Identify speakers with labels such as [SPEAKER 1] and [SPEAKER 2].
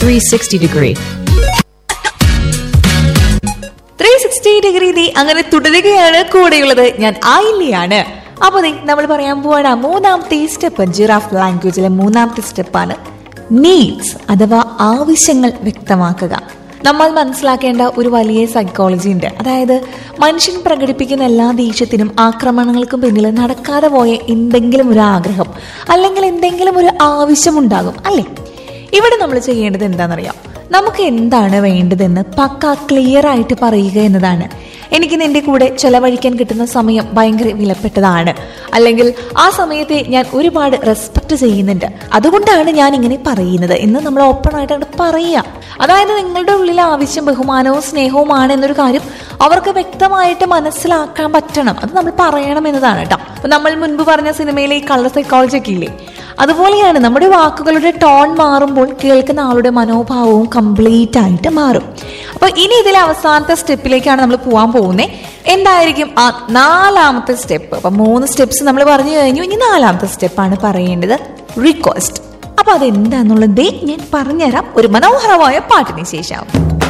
[SPEAKER 1] 360 degree.
[SPEAKER 2] Three sixty degree ദേ അങ്ങനെ തുടരുകയാണ് കൂടെയുള്ളത് ഞാൻ ആയില്ലയാണ് അപ്പൊ ദേ നമ്മൾ പറയാൻ പോവാണ് മൂന്നാമത്തെ സ്റ്റെപ്പ് ജിറാഫ് ലാംഗ്വേജിലെ മൂന്നാമത്തെ സ്റ്റെപ്പാണ് നീഡ്സ് അഥവാ ആവശ്യങ്ങൾ വ്യക്തമാക്കുക നമ്മൾ മനസ്സിലാക്കേണ്ട ഒരു വലിയ സൈക്കോളജി ഉണ്ട് അതായത് മനുഷ്യൻ പ്രകടിപ്പിക്കുന്ന എല്ലാ ദേഷ്യത്തിനും ആക്രമണങ്ങൾക്കും പിന്നിൽ നടക്കാതെ പോയ എന്തെങ്കിലും ഒരു ആഗ്രഹം അല്ലെങ്കിൽ എന്തെങ്കിലും ഒരു ആവശ്യമുണ്ടാകും അല്ലേ ഇവിടെ നമ്മൾ ചെയ്യേണ്ടത് എന്താണെന്നറിയാം നമുക്ക് എന്താണ് വേണ്ടതെന്ന് പക്ക ക്ലിയർ ആയിട്ട് പറയുക എന്നതാണ് എനിക്ക് നിന്റെ കൂടെ ചെലവഴിക്കാൻ കിട്ടുന്ന സമയം ഭയങ്കര വിലപ്പെട്ടതാണ് അല്ലെങ്കിൽ ആ സമയത്തെ ഞാൻ ഒരുപാട് റെസ്പെക്ട് ചെയ്യുന്നുണ്ട് അതുകൊണ്ടാണ് ഞാൻ ഇങ്ങനെ പറയുന്നത് എന്ന് നമ്മൾ ഓപ്പൺ ആയിട്ട് അങ്ങട് പറയുക അതായത് നിങ്ങളുടെ ഉള്ളിലെ ആവശ്യം ബഹുമാനവും സ്നേഹവുമാണ് എന്നൊരു കാര്യം അവർക്ക് വ്യക്തമായിട്ട് മനസ്സിലാക്കാൻ പറ്റണം അത് നമ്മൾ പറയണം എന്നതാണ് കേട്ടോ അപ്പൊ നമ്മൾ മുൻപ് പറഞ്ഞ സിനിമയിലെ ഈ കളർ സൈക്കോളജി ഒക്കെ ഇല്ലേ അതുപോലെയാണ് നമ്മുടെ വാക്കുകളുടെ ടോൺ മാറുമ്പോൾ കേൾക്കുന്ന ആളുടെ മനോഭാവവും കംപ്ലീറ്റ് ആയിട്ട് മാറും അപ്പൊ ഇനി ഇതിലെ അവസാനത്തെ സ്റ്റെപ്പിലേക്കാണ് നമ്മൾ പോകാൻ പോകുന്നത് എന്തായിരിക്കും ആ നാലാമത്തെ സ്റ്റെപ്പ് അപ്പൊ മൂന്ന് സ്റ്റെപ്സ് നമ്മൾ പറഞ്ഞു കഴിഞ്ഞു ഇനി നാലാമത്തെ സ്റ്റെപ്പാണ് പറയേണ്ടത് റിക്വസ്റ്റ് അപ്പൊ അതെന്താന്നുള്ളത് ദേ ഞാൻ പറഞ്ഞുതരാം ഒരു മനോഹരമായ പാട്ടിന് ശേഷം